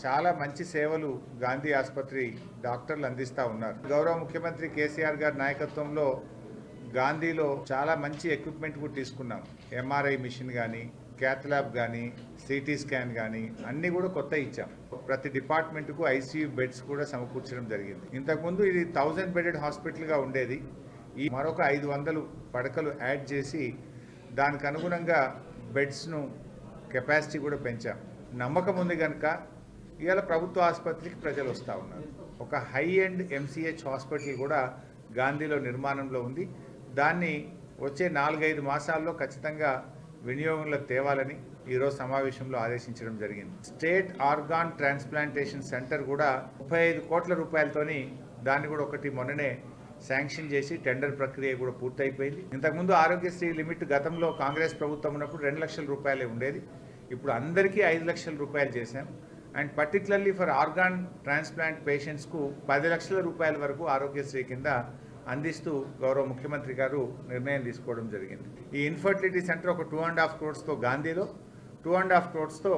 చాలా మంచి సేవలు గాంధీ ఆసుపత్రి డాక్టర్లు అందిస్తూ ఉన్నారు గౌరవ ముఖ్యమంత్రి కేసీఆర్ గారి నాయకత్వంలో గాంధీలో చాలా మంచి ఎక్విప్మెంట్ కూడా తీసుకున్నాం ఎంఆర్ఐ మిషన్ కానీ క్యాత్ ల్యాబ్ కానీ సిటీ స్కాన్ కానీ అన్నీ కూడా కొత్త ఇచ్చాం ప్రతి డిపార్ట్మెంట్కు ఐసీయూ బెడ్స్ కూడా సమకూర్చడం జరిగింది ఇంతకుముందు ఇది థౌజండ్ బెడెడ్ హాస్పిటల్గా ఉండేది ఈ మరొక ఐదు వందలు పడకలు యాడ్ చేసి దానికి అనుగుణంగా బెడ్స్ను కెపాసిటీ కూడా పెంచాం నమ్మకం ఉంది కనుక ఇవాళ ప్రభుత్వ ఆసుపత్రికి ప్రజలు వస్తూ ఉన్నారు ఒక హై ఎండ్ ఎంసీహెచ్ హాస్పిటల్ కూడా గాంధీలో నిర్మాణంలో ఉంది దాన్ని వచ్చే నాలుగైదు మాసాల్లో ఖచ్చితంగా వినియోగంలో తేవాలని ఈరోజు సమావేశంలో ఆదేశించడం జరిగింది స్టేట్ ఆర్గాన్ ట్రాన్స్ప్లాంటేషన్ సెంటర్ కూడా ముప్పై ఐదు కోట్ల రూపాయలతోని దాన్ని కూడా ఒకటి మొన్ననే శాంక్షన్ చేసి టెండర్ ప్రక్రియ కూడా పూర్తయిపోయింది ఇంతకుముందు ఆరోగ్యశ్రీ లిమిట్ గతంలో కాంగ్రెస్ ప్రభుత్వం ఉన్నప్పుడు రెండు లక్షల రూపాయలే ఉండేది ఇప్పుడు అందరికీ ఐదు లక్షల రూపాయలు చేశాం and particularly for organ transplant పేషెంట్స్కు పది లక్షల రూపాయల వరకు ఆరోగ్యశ్రీ కింద అందిస్తూ గౌరవ ముఖ్యమంత్రి గారు నిర్ణయం తీసుకోవడం జరిగింది ఈ ఇన్ఫర్టిలిటీ సెంటర్ ఒక టూ అండ్ హాఫ్ క్రోడ్స్తో గాంధీలో టూ అండ్ హాఫ్ క్రోడ్స్తో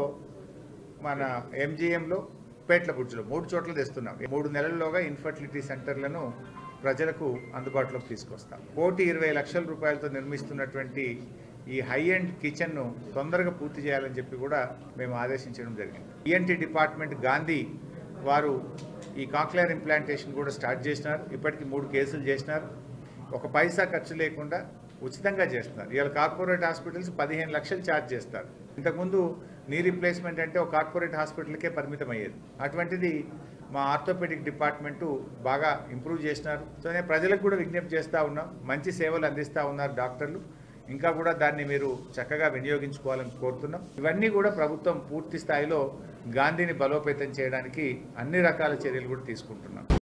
మన ఎంజిఎంలో పేట్లబుడ్జిలో మూడు చోట్ల తెస్తున్నాం ఈ మూడు నెలల్లోగా ఇన్ఫర్టిలిటీ సెంటర్లను ప్రజలకు అందుబాటులోకి తీసుకొస్తాం కోటి ఇరవై లక్షల రూపాయలతో నిర్మిస్తున్నటువంటి ఈ హై ఎండ్ కిచెన్ను తొందరగా పూర్తి చేయాలని చెప్పి కూడా మేము ఆదేశించడం జరిగింది ఈఎన్టీ డిపార్ట్మెంట్ గాంధీ వారు ఈ కాక్లియర్ ఇంప్లాంటేషన్ కూడా స్టార్ట్ చేసినారు ఇప్పటికి మూడు కేసులు చేసినారు ఒక పైసా ఖర్చు లేకుండా ఉచితంగా చేస్తున్నారు ఇవాళ కార్పొరేట్ హాస్పిటల్స్ పదిహేను లక్షలు ఛార్జ్ చేస్తారు ఇంతకుముందు నీ రీప్లేస్మెంట్ అంటే ఒక కార్పొరేట్ హాస్పిటల్కే పరిమితం అయ్యేది అటువంటిది మా ఆర్థోపెడిక్ డిపార్ట్మెంటు బాగా ఇంప్రూవ్ చేసినారు సో నేను ప్రజలకు కూడా విజ్ఞప్తి చేస్తూ ఉన్నాం మంచి సేవలు అందిస్తూ ఉన్నారు డాక్టర్లు ఇంకా కూడా దాన్ని మీరు చక్కగా వినియోగించుకోవాలని కోరుతున్నాం ఇవన్నీ కూడా ప్రభుత్వం పూర్తి స్థాయిలో గాంధీని బలోపేతం చేయడానికి అన్ని రకాల చర్యలు కూడా తీసుకుంటున్నాం